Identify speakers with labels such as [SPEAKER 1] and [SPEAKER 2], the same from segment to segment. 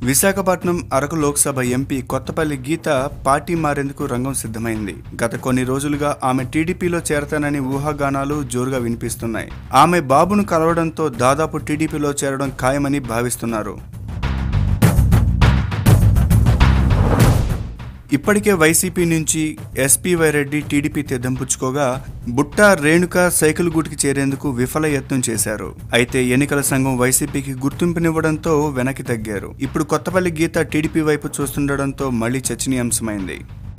[SPEAKER 1] Visakhapatnam Araku Lok Sabha MP Kothapalli Geetha party మారేందుకు రంగం సిద్ధమైంది గత కొన్ని రోజులుగా ఆమె టీడీపీలో చేరతానని ఊహాగానాలు జోరుగా వినిపిస్తున్నాయి ఆమె బాబును కలవడంతో దాదాపు టీడీపీలో చేరడం ఖాయమని భావిస్తున్నారు ఇప్పటికే వైసీపీ నుంచి ఎస్పీ రెడ్డి టీడీపీ తెద్దంపుచ్చుకోగా బుట్టా రేణుక సైకిల్ గుడికి చేరేందుకు విఫల యత్నం చేశారు అయితే ఎన్నికల సంఘం వైసీపీకి గుర్తింపునివ్వడంతో వెనక్కి తగ్గారు ఇప్పుడు కొత్తపల్లి గీత టీడీపీ వైపు చూస్తుండడంతో మళ్లీ చర్చనీయాంశమైంది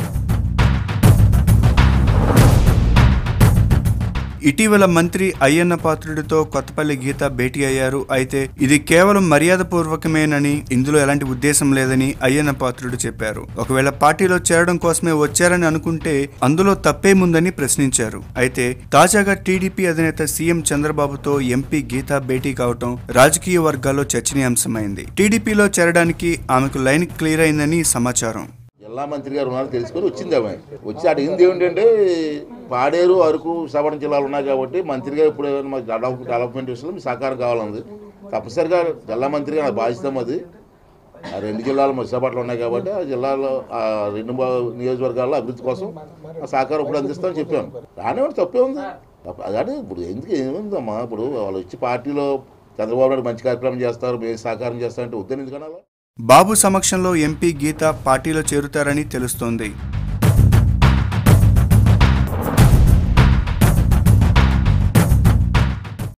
[SPEAKER 1] ఇటీవల మంత్రి అయ్యన్న పాత్రుడితో కొత్తపల్లి గీత భేటీ అయ్యారు అయితే ఇది కేవలం మర్యాదపూర్వకమేనని ఇందులో ఎలాంటి ఉద్దేశం లేదని అయ్యన్న పాత్రుడు చెప్పారు ఒకవేళ పార్టీలో చేరడం కోసమే వచ్చారని అనుకుంటే అందులో తప్పేముందని ప్రశ్నించారు అయితే తాజాగా టీడీపీ అధినేత సీఎం చంద్రబాబుతో ఎంపీ గీత భేటీ కావటం రాజకీయ వర్గాల్లో చర్చనీయాంశమైంది టీడీపీలో చేరడానికి ఆమెకు లైన్ క్లియర్ అయిందని సమాచారం
[SPEAKER 2] జిల్లా మంత్రి గారు ఉన్నారు తెలుసుకొని వచ్చింది ఆమె వచ్చి అడిగింది ఏమిటంటే పాడేరు అరకు విశాఖపట్నం జిల్లాలు ఉన్నాయి కాబట్టి మంత్రిగా ఇప్పుడు ఏమైనా మాకు డెవలప్ డెవలప్మెంట్ విషయంలో మీ సహకారం కావాలంది తప్పనిసరిగా జిల్లా మంత్రిగా నా బాధ్యత అది ఆ రెండు జిల్లాలు మా విశాఖపట్నం ఉన్నాయి కాబట్టి ఆ జిల్లాలో ఆ రెండు బా- నియోజకవర్గాల్లో అభివృద్ధి కోసం ఆ సహకారం ఇప్పుడు అందిస్తామని చెప్పాను రానివ్వండి తప్పే ఉంది తప్ప- అదే ఇప్పుడు ఎందుకు ఏముందమ్మా ఇప్పుడు వాళ్ళు వచ్చి పార్టీలో చంద్రబాబు నాయుడు మంచి కార్యక్రమం చేస్తారు మేము సహకారం చేస్తారంటే వద్దని ఎందుకనాలా
[SPEAKER 1] బాబు సమక్షంలో ఎంపీ గీత పార్టీలో చేరుతారని తెలుస్తోంది